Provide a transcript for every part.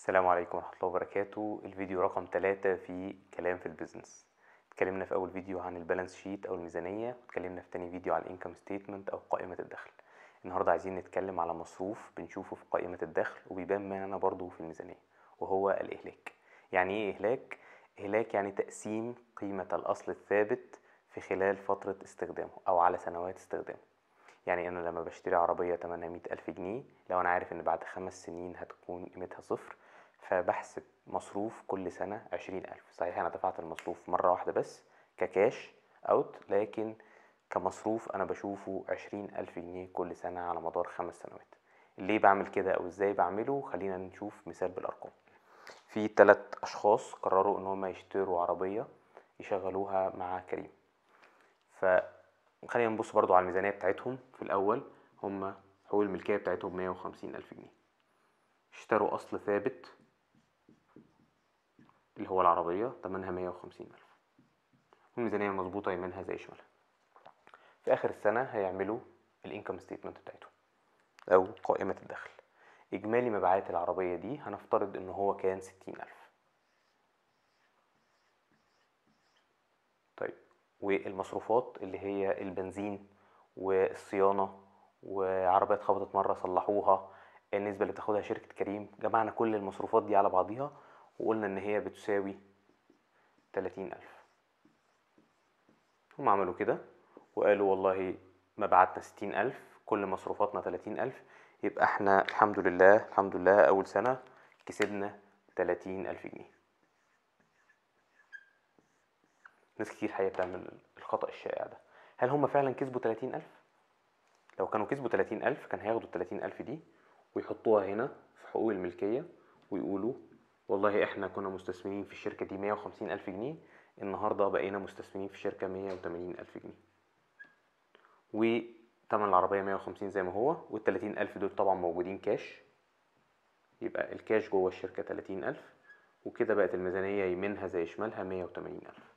السلام عليكم ورحمة الله وبركاته الفيديو رقم 3 في كلام في البيزنس اتكلمنا في أول فيديو عن البالانس شيت أو الميزانية واتكلمنا في تاني فيديو على الانكم ستيتمنت أو قائمة الدخل النهاردة عايزين نتكلم على مصروف بنشوفه في قائمة الدخل وبيبان معانا برضه في الميزانية وهو الإهلاك يعني إيه إهلاك؟ إهلاك يعني تقسيم قيمة الأصل الثابت في خلال فترة استخدامه أو على سنوات استخدامه يعني أنا لما بشتري عربية تمنها مية ألف جنيه لو أنا عارف إن بعد خمس سنين هتكون قيمتها صفر فبحسب مصروف كل سنة عشرين ألف صحيح أنا دفعت المصروف مرة واحدة بس ككاش أوت لكن كمصروف أنا بشوفه عشرين ألف جنيه كل سنة على مدار خمس سنوات ليه بعمل كده أو إزاي بعمله خلينا نشوف مثال بالأرقام في تلات أشخاص قرروا إن هما يشتروا عربية يشغلوها مع كريم فخلينا نبص برضو على الميزانية بتاعتهم في الأول هما حقوق الملكية بتاعتهم مية وخمسين ألف جنيه اشتروا أصل ثابت اللي هو العربية تمنها مية وخمسين ألف والميزانية مظبوطة يمينها زي شمالها في آخر السنة هيعملوا الانكم ستيتمنت بتاعتهم أو قائمة الدخل إجمالي مبيعات العربية دي هنفترض إن هو كان ستين ألف طيب والمصروفات اللي هي البنزين والصيانة وعربيات خبطت مرة صلحوها النسبة اللي بتاخدها شركة كريم جمعنا كل المصروفات دي على بعضيها وقلنا إن هي بتساوي تلاتين ألف هم عملوا كده وقالوا والله مبيعاتنا ستين ألف كل مصروفاتنا تلاتين ألف يبقى احنا الحمد لله الحمد لله أول سنة كسبنا تلاتين ألف جنيه ناس كتير حقيقة بتعمل الخطأ الشائع ده هل هم فعلا كسبوا تلاتين ألف؟ لو كانوا كسبوا تلاتين ألف كان هياخدوا التلاتين ألف دي ويحطوها هنا في حقوق الملكية ويقولوا والله احنا كنا مستثمرين في الشركة دي مية وخمسين ألف جنيه النهاردة بقينا مستثمرين في شركة مية وتمانين ألف جنيه وتمن العربية مية وخمسين زي ما هو والتلاتين ألف دول طبعا موجودين كاش يبقى الكاش جوه الشركة تلاتين ألف وكده بقت الميزانية يمينها زي شمالها مية وتمانين ألف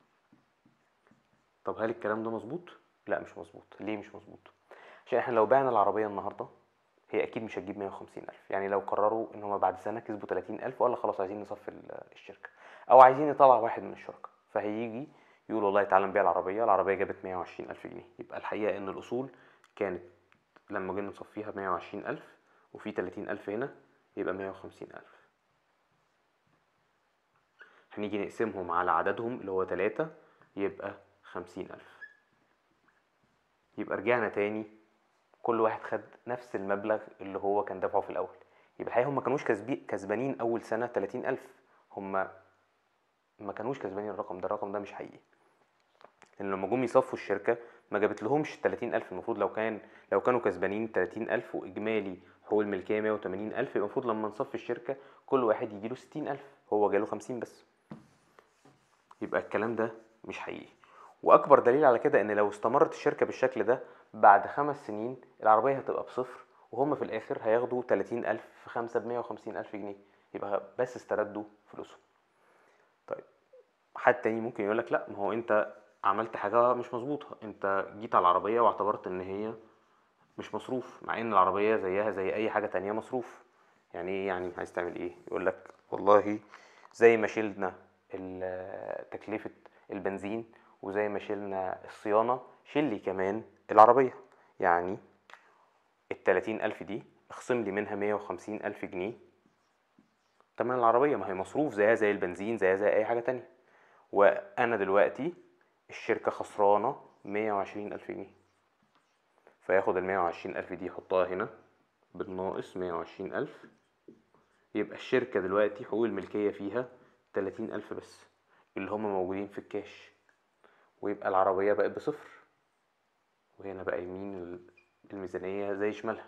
طب هل الكلام ده مظبوط؟ لا مش مظبوط ليه مش مظبوط؟ عشان احنا لو بعنا العربية النهاردة هي اكيد مش هتجيب 150 الف يعني لو قرروا ان هم بعد سنه كسبوا 30 الف ولا خلاص عايزين نصفي الشركه او عايزين يطلع واحد من الشركاء فهيجي يقول والله تعالى نبيع العربيه العربيه جابت 120 الف جنيه يبقى الحقيقه ان الاصول كانت لما جينا نصفيها 120 الف وفي 30 الف هنا يبقى 150 الف هنيجي نقسمهم على عددهم اللي هو 3 يبقى 50 الف يبقى رجعنا تاني كل واحد خد نفس المبلغ اللي هو كان دافعه في الاول يبقى الحقيقه هم ما كانوش كسبانين اول سنه 30000 هم ما كانوش كسبانين الرقم ده الرقم ده مش حقيقي لان لما جم يصفوا الشركه ما جابت لهمش 30000 المفروض لو كان لو كانوا كسبانين 30000 واجمالي حقوق الملكيه 180000 يبقى المفروض لما نصفي الشركه كل واحد يجيله 60000 هو جاله 50 بس يبقى الكلام ده مش حقيقي واكبر دليل على كده ان لو استمرت الشركه بالشكل ده بعد خمس سنين العربيه هتبقى بصفر وهم في الاخر هياخدوا 30 الف في خمسة ب 150 الف جنيه يبقى بس استردوا فلوسهم طيب حد تاني ممكن يقول لك لا ما هو انت عملت حاجه مش مظبوطه انت جيت على العربيه واعتبرت ان هي مش مصروف مع ان العربيه زيها زي اي حاجه تانية مصروف يعني ايه يعني عايز تعمل ايه يقول لك والله زي ما شلنا تكلفه البنزين وزي ما شلنا الصيانة شيل لي كمان العربية يعني التلاتين ألف دي اخصم لي منها مية وخمسين ألف جنيه تمن العربية ما هي مصروف زيها زي البنزين زيها زي أي حاجة تانية وأنا دلوقتي الشركة خسرانة مية وعشرين ألف جنيه فياخد المية وعشرين ألف دي يحطها هنا بالناقص مية وعشرين ألف يبقى الشركة دلوقتي حقوق الملكية فيها تلاتين ألف بس اللي هم موجودين في الكاش ويبقى العربية بقت بصفر وهنا بقى يمين الميزانية زي شمالها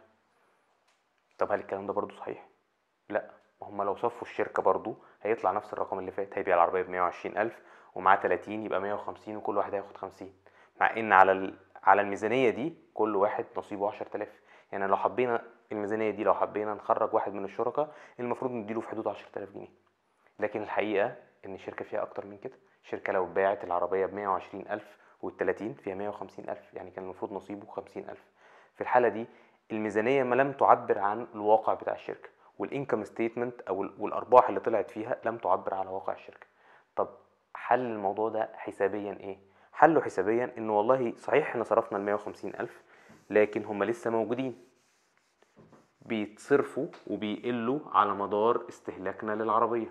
طب هل الكلام ده برضو صحيح؟ لا هما لو صفوا الشركة برضو هيطلع نفس الرقم اللي فات هيبيع العربية بمية وعشرين ألف ومعاه تلاتين يبقى مية وخمسين وكل واحد هياخد خمسين مع إن على ال... على الميزانية دي كل واحد نصيبه عشرة آلاف يعني لو حبينا الميزانية دي لو حبينا نخرج واحد من الشركاء المفروض نديله في حدود عشرة آلاف جنيه لكن الحقيقة إن الشركة فيها أكتر من كده الشركة لو باعت العربية بمية وعشرين ألف والتلاتين فيها مية وخمسين ألف يعني كان المفروض نصيبه خمسين ألف في الحالة دي الميزانية ما لم تعبر عن الواقع بتاع الشركة والانكم ستيتمنت او ال- والارباح اللي طلعت فيها لم تعبر على واقع الشركه طب حل الموضوع ده حسابيا ايه حله حسابيا انه والله صحيح احنا صرفنا ال 150 الف لكن هم لسه موجودين بيتصرفوا وبيقلوا على مدار استهلاكنا للعربيه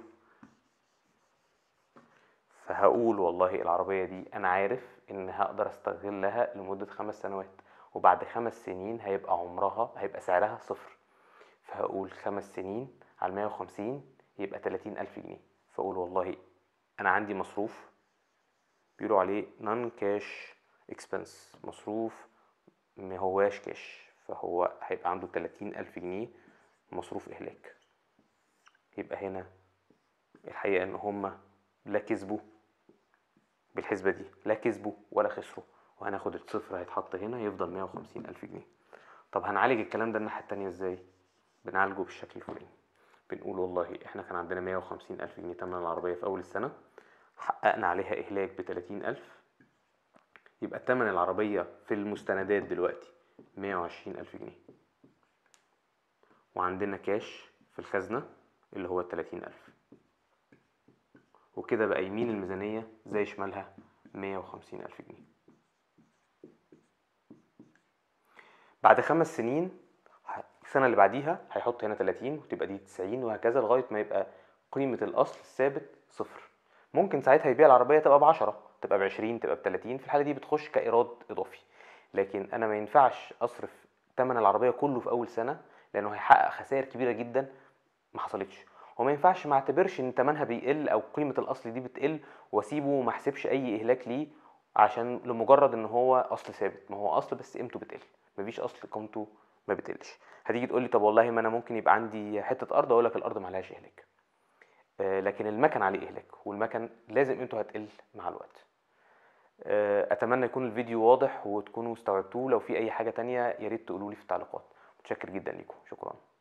فهقول والله العربية دي أنا عارف إن هقدر أستغلها لمدة خمس سنوات وبعد خمس سنين هيبقى عمرها هيبقى سعرها صفر فهقول خمس سنين على مية وخمسين يبقى تلاتين ألف جنيه فأقول والله أنا عندي مصروف بيقولوا عليه نون كاش اكسبنس مصروف ما هواش كاش فهو هيبقى عنده تلاتين ألف جنيه مصروف إهلاك يبقى هنا الحقيقة إن هما لا كسبوا بالحسبة دي لا كسبوا ولا خسروا وهناخد الصفر هيتحط هنا يفضل مية وخمسين ألف جنيه طب هنعالج الكلام ده الناحية التانية ازاي؟ بنعالجه بالشكل الفلاني بنقول والله احنا كان عندنا مية وخمسين ألف جنيه تمن العربية في أول السنة حققنا عليها إهلاك بتلاتين ألف يبقى تمن العربية في المستندات دلوقتي مية وعشرين ألف جنيه وعندنا كاش في الخزنة اللي هو التلاتين ألف وكده بقى يمين الميزانية زي شمالها مية وخمسين ألف جنيه بعد خمس سنين ه- السنة اللي بعديها هيحط هنا تلاتين وتبقى دي تسعين وهكذا لغاية ما يبقى قيمة الأصل الثابت صفر ممكن ساعتها يبيع العربية تبقى بعشرة تبقى بعشرين تبقى بتلاتين في الحالة دي بتخش كإيراد إضافي لكن أنا ما ينفعش أصرف تمن العربية كله في أول سنة لأنه هيحقق خسائر كبيرة جدا ما حصلتش وما ينفعش ما اعتبرش ان تمنها بيقل او قيمه الاصل دي بتقل واسيبه وما احسبش اي اهلاك ليه عشان لمجرد ان هو اصل ثابت ما هو اصل بس قيمته بتقل مفيش اصل قيمته ما بتقلش هتيجي تقول لي طب والله ما انا ممكن يبقى عندي حته ارض اقول لك الارض ما عليهاش اهلاك آه، لكن المكن عليه اهلاك والمكن لازم قيمته هتقل مع الوقت آه، اتمنى يكون الفيديو واضح وتكونوا استوعبتوه لو في اي حاجه تانية يا ريت تقولوا لي في التعليقات متشكر جدا ليكم شكرا